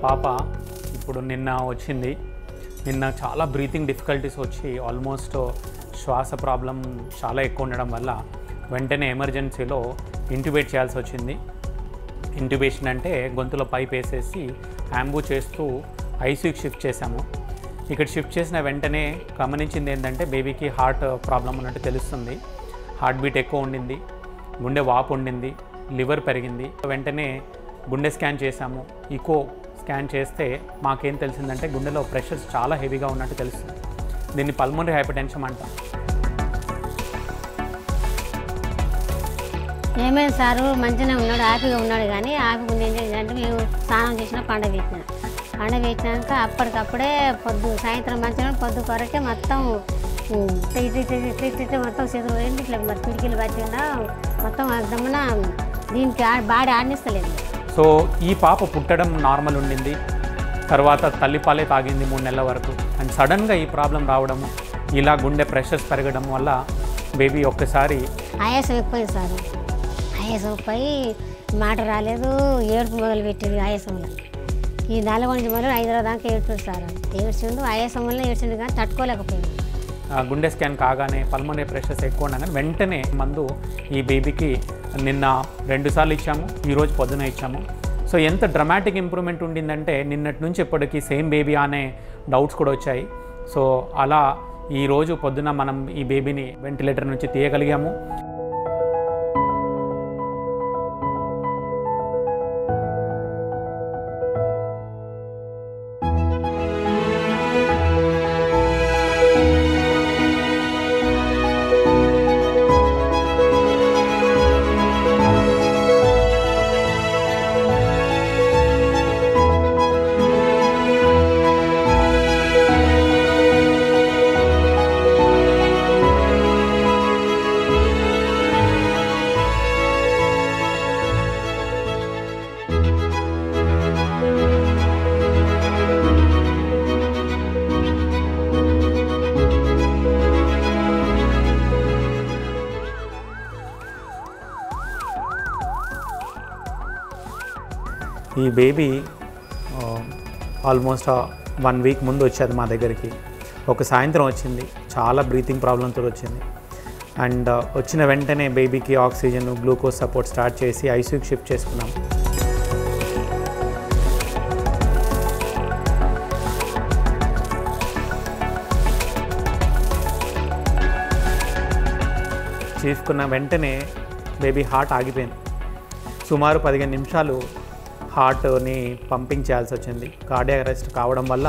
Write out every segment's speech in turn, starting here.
పాప ఇప్పుడు నిన్న వచ్చింది నిన్న చాలా బ్రీతింగ్ డిఫికల్టీస్ వచ్చి ఆల్మోస్ట్ శ్వాస ప్రాబ్లం చాలా ఎక్కువ ఉండడం వల్ల వెంటనే ఎమర్జెన్సీలో ఇంట్యుబేట్ చేయాల్సి వచ్చింది ఇంట్యుబేషన్ అంటే గొంతులో పైప్ వేసేసి యాంబూ చేస్తూ ఐసీయూకి షిఫ్ట్ చేశాము ఇక్కడ షిఫ్ట్ చేసిన వెంటనే గమనించింది ఏంటంటే బేబీకి హార్ట్ ప్రాబ్లం ఉన్నట్టు తెలుస్తుంది హార్ట్ బీట్ ఎక్కువ ఉండింది గుండె వాపు ఉండింది లివర్ పెరిగింది వెంటనే గుండె స్కాన్ చేశాము ఈకో స్కాన్ చేస్తే మాకేం తెలిసిందంటే గుండెలో ప్రెషర్స్ చాలా హెవీగా ఉన్నట్టు తెలుస్తుంది దీన్ని పల్మనరీ హైపర్టెన్షన్ అంటాం ఏమైంది సారు మంచిగానే ఉన్నాడు హ్యాపీగా ఉన్నాడు కానీ హ్యాపీగా ఉంది ఏంటంటే మేము స్నానం చేసిన పండ పెట్టిన పండ పెట్టినాక అప్పటికప్పుడే పొద్దు సాయంత్రం మంచిగా పొద్దు కొరకే మొత్తం ఉమ్, ఇటు ఇటు ఇటు ఇటు ఇటు మొత్తం చేతులు పోయింది ఇట్లా మరి పిడికిలు పట్టిందా మొత్తం అర్థమున దీనికి ఆ- బాడీ ఆడిస్తలేదు సో ఈ పాప పుట్టడం నార్మల్ ఉండింది తర్వాత తల్లిపాలే తాగింది మూడు నెలల వరకు అండ్ సడన్గా ఈ ప్రాబ్లం రావడము ఇలా గుండె ప్రెషర్స్ పెరగడం వల్ల బేబీ ఒక్కసారి ఆయాసం ఎక్కువైంది సార్ ఆయాసం పోయి మాట రాలేదు ఏడుపు మొదలు పెట్టింది ఆయాసంలో ఈ నల్గొండ నుంచి మొదలు హైదరాబాద్ దాకా ఏడ్చాడు సార్ ఏడ్చిండు ఆయాసం వల్ల ఏడ్చిండు కానీ తట్టుకోలేకపోయింది ఆ, గుండె స్కాన్ కాగానే పల్మనరీ ప్రెషర్స్ ఎక్కువ ఉండగానే వెంటనే మందు ఈ బేబీకి నిన్న రెండుసార్లు ఇచ్చాము ఈరోజు పొద్దున ఇచ్చాము సో ఎంత డ్రమాటిక్ ఇంప్రూవ్మెంట్ ఉండిందంటే నిన్నటి నుంచి ఇప్పటికి సేమ్ బేబీ అనే డౌట్స్ కూడా వచ్చాయి సో అలా ఈ రోజు పొద్దున మనం ఈ బేబీని వెంటిలేటర్ నుంచి తీయగలిగాము ఈ బేబీ ఆల్మోస్ట్ వన్ వీక్ ముందు వచ్చేది మా దగ్గరికి ఒక సాయంత్రం వచ్చింది చాలా బ్రీతింగ్ ప్రాబ్లంతో వచ్చింది అండ్ వచ్చిన వెంటనే బేబీకి ఆక్సిజన్ గ్లూకోజ్ సపోర్ట్ స్టార్ట్ చేసి ఐసీయూకి షిఫ్ట్ చేసుకున్నాం చేసుకున్న వెంటనే బేబీ హార్ట్ ఆగిపోయింది సుమారు పదిహేను నిమిషాలు హార్ట్ని పంపింగ్ చేయాల్సి వచ్చింది కార్డియాక్ అరెస్ట్ కావడం వల్ల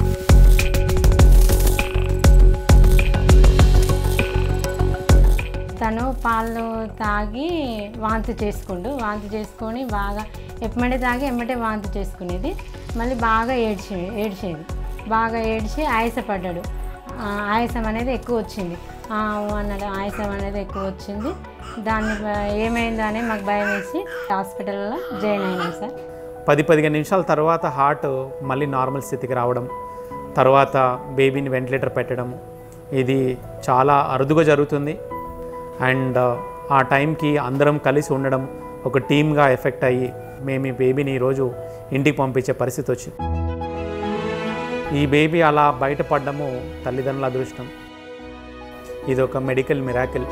తను పాలు తాగి వాంతి చేసుకుండు వాంతి చేసుకొని బాగా ఎమ్మటే తాగి ఎమ్మటే వాంతి చేసుకునేది మళ్ళీ బాగా ఏడ్చే ఏడ్చేది బాగా ఏడ్చి ఆయాసపడ్డాడు ఆ, ఆయాసం అనేది ఎక్కువ వచ్చింది ఆ, అన్నాడు ఆయాసం అనేది ఎక్కువ వచ్చింది దాన్ని బ- ఏమైందో అని మాకు భయం వేసి హాస్పిటల్లో జాయిన్ అయినాం సార్ పది పదిహేను నిమిషాల తర్వాత హార్ట్ మళ్ళీ నార్మల్ స్థితికి రావడం తర్వాత బేబీని వెంటిలేటర్ పెట్టడం ఇది చాలా అరుదుగా జరుగుతుంది అండ్ ఆ టైంకి అందరం కలిసి ఉండడం ఒక టీమ్గా ఎఫెక్ట్ అయ్యి మేము ఈ బేబీని ఈరోజు ఇంటికి పంపించే పరిస్థితి వచ్చింది ఈ బేబీ అలా బయటపడడము తల్లిదండ్రుల అదృష్టం ఇది ఒక మెడికల్ మిరాకిల్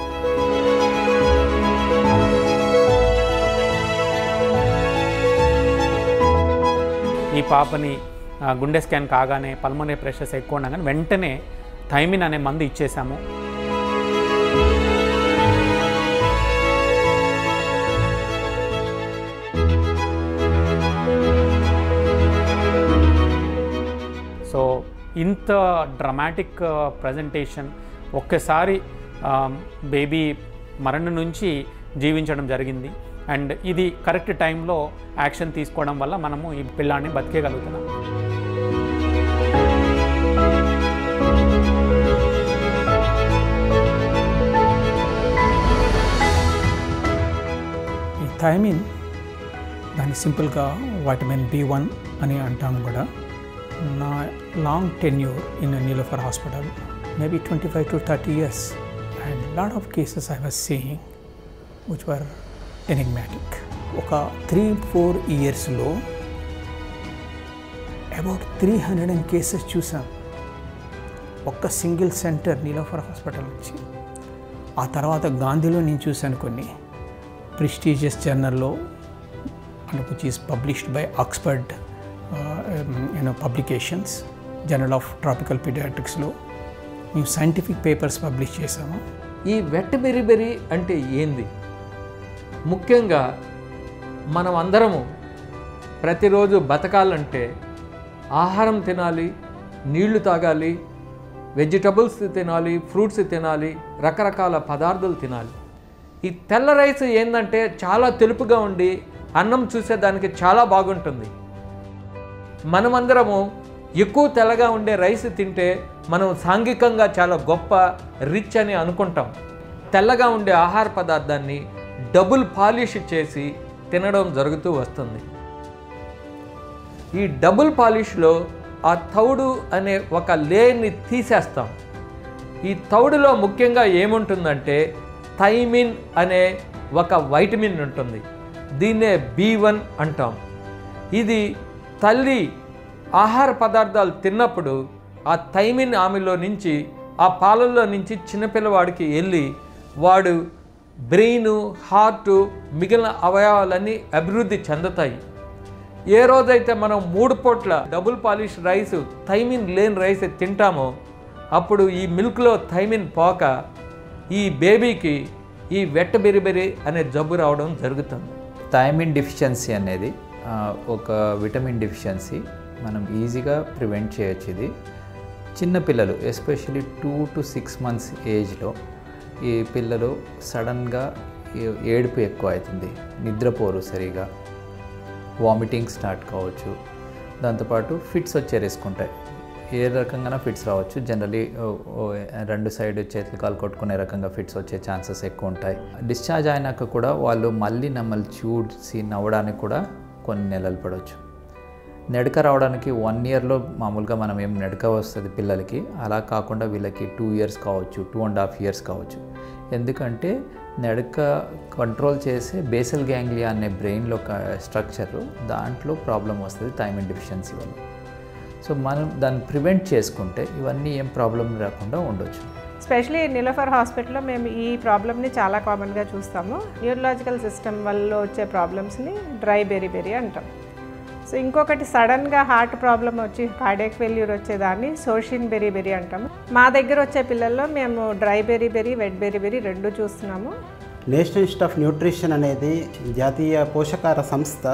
ఈ పాపని ఆ, గుండె స్కాన్ కాగానే పల్మనరీ ప్రెషర్స్ ఎక్కువ ఉండగానే వెంటనే థైమిన్ అనే మందు ఇచ్చేసాము సో ఇంత డ్రమాటిక్ ప్రజెంటేషన్ ఒక్కసారి బేబీ మరణం నుంచి జీవించడం జరిగింది అండ్ ఇది కరెక్ట్ టైంలో యాక్షన్ తీసుకోవడం వల్ల మనము ఈ పిల్లాన్ని బతికేయగలుగుతున్నాం ఈ థైమిన్ దాన్ని సింపుల్గా వైటమిన్ బి వన్ అని అంటాం కూడా నా long tenure in Niloufer hospital maybe twenty five to thirty years and lot of cases I was seeing which were enigmatic ఒక త్రీ ఫోర్ ఇయర్స్లో about three hundred and cases చూసాం ఒక్క సింగిల్ సెంటర్ నీలోఫర్ హాస్పిటల్ నుంచి ఆ తర్వాత గాంధీలో నేను చూశాను కొన్ని ప్రెస్టీజియస్ జర్నల్లో and which is published by Oxford you know publications journal of tropical పీడియాట్రిక్స్లో మేము సైంటిఫిక్ పేపర్స్ పబ్లిష్ చేశాము ఈ వెట్ బెరిబెరి అంటే ఏంది ముఖ్యంగా మనం అందరము ప్రతిరోజు బతకాలంటే ఆహారం తినాలి నీళ్లు తాగాలి వెజిటబుల్స్ తినాలి ఫ్రూట్స్ తినాలి రకరకాల పదార్థాలు తినాలి ఈ తెల్ల రైస్ ఏంటంటే చాలా తెలుపుగా ఉండి అన్నం చూసేదానికి చాలా బాగుంటుంది మనమందరము ఎక్కువ తెల్లగా ఉండే రైస్ తింటే మనం సాంఘికంగా చాలా గొప్ప రిచ్ అని అనుకుంటాం తెల్లగా ఉండే ఆహార పదార్థాన్ని డబుల్ పాలిష్ చేసి తినడం జరుగుతూ వస్తుంది ఈ డబుల్ పాలిష్లో ఆ తౌడు అనే ఒక లేయర్ని తీసేస్తాం ఈ తౌడులో ముఖ్యంగా ఏముంటుందంటే థైమిన్ అనే ఒక వైటమిన్ ఉంటుంది దీన్నే బి వన్ అంటాం ఇది తల్లి ఆహార పదార్థాలు తిన్నప్పుడు ఆ థైమిన్ ఆమెలో నుంచి ఆ పాలల్లో నుంచి చిన్నపిల్లవాడికి వెళ్ళి వాడు బ్రెయిన్ హార్ట్ మిగిలిన అవయవాలన్నీ అభివృద్ధి చెందుతాయి ఏ రోజైతే మనం మూడు పూట్ల డబుల్ పాలిష్ రైస్ థైమిన్ లేని రైస్ తింటామో అప్పుడు ఈ మిల్క్లో థైమిన్ పోక ఈ బేబీకి ఈ వెట్ట బెరిబెరి అనే జబ్బు రావడం జరుగుతుంది థైమిన్ డెఫిషియన్సీ అనేది ఆ, ఒక విటమిన్ డెఫిషియన్సీ మనం ఈజీగా ప్రివెంట్ చేయొచ్చు ఇది చిన్నపిల్లలు especially two to six months ఏజ్లో ఈ పిల్లలు సడన్గా ఏ- ఏడుపు ఎక్కువ అవుతుంది నిద్రపోరు సరిగా వామిటింగ్ స్టార్ట్ కావచ్చు దాంతోపాటు ఫిట్స్ వచ్చే రిస్క్ ఉంటాయి ఏ రకంగా ఫిట్స్ రావచ్చు జనరలీ రెండు సైడ్ చేతులు కాలు కొట్టుకునే రకంగా ఫిట్స్ వచ్చే ఛాన్సెస్ ఎక్కువ ఉంటాయి డిశ్చార్జ్ అయినాక కూడా వాళ్ళు మళ్ళీ నమ్మల్ని చూసి నవ్వడానికి కూడా కొన్ని నెలలు పడవచ్చు నడక రావడానికి వన్ ఇయర్లో మామూలుగా మనం ఏం నడక వస్తుంది పిల్లలకి అలా కాకుండా వీళ్ళకి టూ ఇయర్స్ కావచ్చు టూ అండ్ హాఫ్ ఇయర్స్ కావచ్చు ఎందుకంటే నడక కంట్రోల్ చేసే బేసల్ గ్యాంగ్లియా అనే బ్రెయిన్లో స్ట్రక్చర్ దాంట్లో ప్రాబ్లం వస్తుంది థైమిన్ డెఫిషియన్సీ వల్ల సో మనం దాన్ని ప్రివెంట్ చేసుకుంటే ఇవన్నీ ఏం ప్రాబ్లం రాకుండా ఉండొచ్చు స్పెషలీ నిలోఫర్ హాస్పిటల్లో మేము ఈ ప్రాబ్లమ్ని చాలా కామన్గా చూస్తాము న్యూరలాజికల్ సిస్టమ్ వల్ల వచ్చే ప్రాబ్లమ్స్ని డ్రై బెరీ బెరీ అంటాం సో ఇంకొకటి సడన్గా హార్ట్ ప్రాబ్లం వచ్చి కార్డియక్ ఫెయిల్యూర్ వచ్చేదాన్ని సోషిన్ బెరీ బెరీ అంటాము మా దగ్గర వచ్చే పిల్లల్లో మేము dry beriberi wet beriberi రెండు చూస్తున్నాము నేషనల్ ఇన్స్టిట్యూట్ ఆఫ్ న్యూట్రిషన్ అనేది జాతీయ పోషకాహార సంస్థ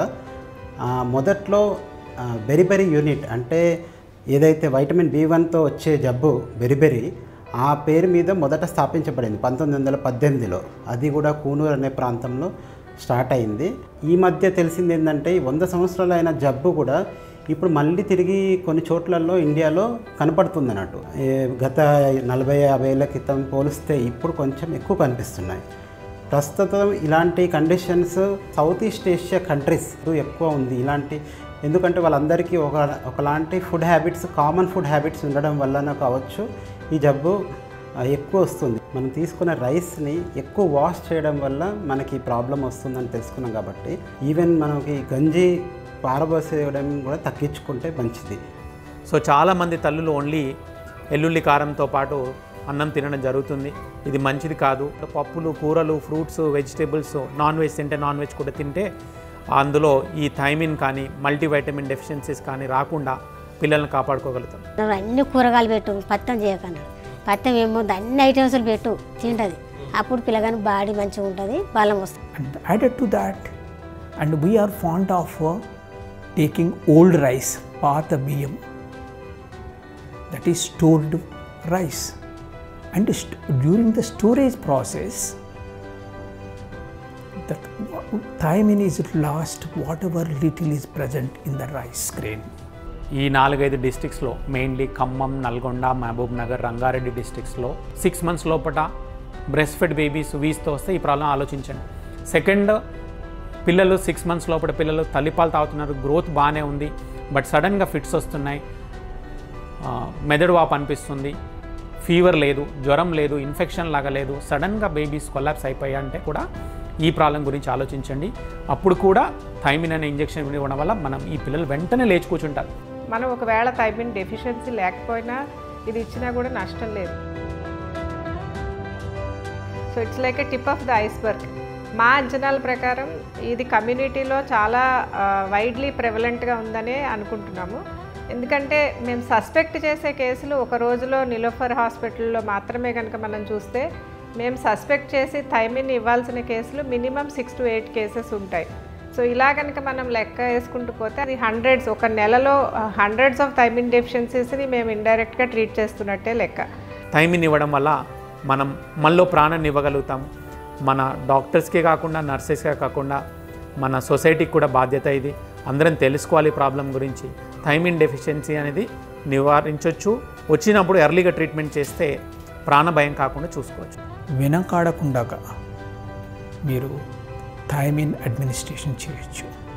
ఆ, మొదట్లో ఆ, బెరిబెరి యూనిట్ అంటే ఏదైతే వైటమిన్ బి వన్తో వచ్చే జబ్బు బెరిబెరి ఆ పేరు మీద మొదట స్థాపించబడింది పంతొమ్మిది వందల పద్దెనిమిదిలో అది కూడా కూనూరు అనే ప్రాంతంలో స్టార్ట్ అయింది ఈ మధ్య తెలిసింది ఏంటంటే ఈ వంద సంవత్సరాలైన జబ్బు కూడా ఇప్పుడు మళ్ళీ తిరిగి కొన్ని చోట్లలో ఇండియాలో కనపడుతుంది అన్నట్టు ఏ గత నలభై యాభై ఏళ్ళ క్రితం పోలిస్తే ఇప్పుడు కొంచెం ఎక్కువ కనిపిస్తున్నాయి ప్రస్తుతం ఇలాంటి conditions south east Asia countries ఎక్కువ ఉంది ఇలాంటి ఎందుకంటే వాళ్ళందరికీ ఒక ఒకలాంటి food habits common food habits ఉండడం వలన కావచ్చు ఈ జబ్బు ఆ, ఎక్కువ వస్తుంది మనం తీసుకున్న రైస్ని ఎక్కువ వాష్ చేయడం వల్ల మనకి ప్రాబ్లం వస్తుందని తెలుసుకున్నాం కాబట్టి ఈవెన్ మనకి గంజి పారబోసేయడం కూడా తగ్గించుకుంటే మంచిది సో చాలామంది తల్లులు ఓన్లీ ఎల్లుల్లి కారంతో పాటు అన్నం తినడం జరుగుతుంది ఇది మంచిది కాదు పప్పులు కూరలు ఫ్రూట్స్ వెజిటేబుల్స్ నాన్ వెజ్ తింటే నాన్ వెజ్ కూడా తింటే అందులో ఈ థైమిన్ కానీ మల్టీవైటమిన్ డెఫిషియన్సీస్ కానీ రాకుండా పిల్లల్ని కాపాడుకోగలుగుతాం నువ్వు అన్ని కూరగాయలు పెట్టు పత్తం చేయకన్నాడు పత్తం ఏమో అన్ని ఐటమ్స్లు పెట్టు తింటుంది అప్పుడు పిల్లగాని బాడీ మంచిగా ఉంటుంది బలం వస్తుంది And added to that, and we are fond of uh, taking old rice, pata biyam, that is stored rice. And st- during the storage process, the thiamine is lost, whatever little is present in the rice grain. ఈ నాలుగైదు డిస్ట్రిక్ట్స్లో mainly Khammam Nalgonda Mahbubnagar Rangareddy డిస్ట్రిక్ట్స్లో six months లోపల breast fed babies వీస్తో వస్తే ఈ problem ఆలోచించండి second పిల్లలు సిక్స్ మంత్స్ లోపల పిల్లలు తల్లిపాలు తాగుతున్నారు గ్రోత్ బాగానే ఉంది బట్ సడన్గా ఫిట్స్ వస్తున్నాయి ఆ, మెదడు వాపు అనిపిస్తుంది ఫీవర్ లేదు జ్వరం లేదు ఇన్ఫెక్షన్ లాగా లేదు సడన్గా బేబీస్ కొలాప్స్ అయిపోయాయి అంటే కూడా ఈ ప్రాబ్లం గురించి ఆలోచించండి అప్పుడు కూడా థైమిన్ అనే ఇంజెక్షన్ ఇవ్వడం వల్ల మనం ఈ పిల్లలు వెంటనే లేచి కూర్చుంటారు మనం ఒకవేళ థైమిన్ డెఫిషియన్సీ లేకపోయినా ఇది ఇచ్చినా కూడా నష్టం లేదు so it's like a tip of the iceberg మా అంచనాల ప్రకారం ఇది కమ్యూనిటీలో చాలా వైడ్లీ ప్రెవలెంట్గా ఉందనే అనుకుంటున్నాము ఎందుకంటే మేము సస్పెక్ట్ చేసే కేసులు ఒక రోజులో నిలోఫర్ హాస్పిటల్లో మాత్రమే కనుక మనం చూస్తే మేము సస్పెక్ట్ చేసి థైమిన్ ఇవ్వాల్సిన కేసులు minimum six to eight cases ఉంటాయి సో ఇలా కనుక మనం లెక్క వేసుకుంటూ పోతే అది హండ్రెడ్స్ ఒక నెలలో హండ్రెడ్స్ ఆఫ్ థైమిన్ డెఫిషియన్సీస్ని మేము ఇండైరెక్ట్గా ట్రీట్ చేస్తున్నట్టే లెక్క థైమిన్ ఇవ్వడం వల్ల మనం మనలో ప్రాణాన్ని ఇవ్వగలుగుతాం మన డాక్టర్స్కే కాకుండా నర్సెస్కే కాకుండా మన సొసైటీకి కూడా బాధ్యత ఇది అందరం తెలుసుకోవాలి ప్రాబ్లం గురించి థైమిన్ డెఫిషియన్సీ అనేది నివారించవచ్చు వచ్చినప్పుడు ఎర్లీగా ట్రీట్మెంట్ చేస్తే ప్రాణ భయం కాకుండా చూసుకోవచ్చు వెనకాడకుండా మీరు థైమిన్ అడ్మినిస్ట్రేషన్ చేయొచ్చు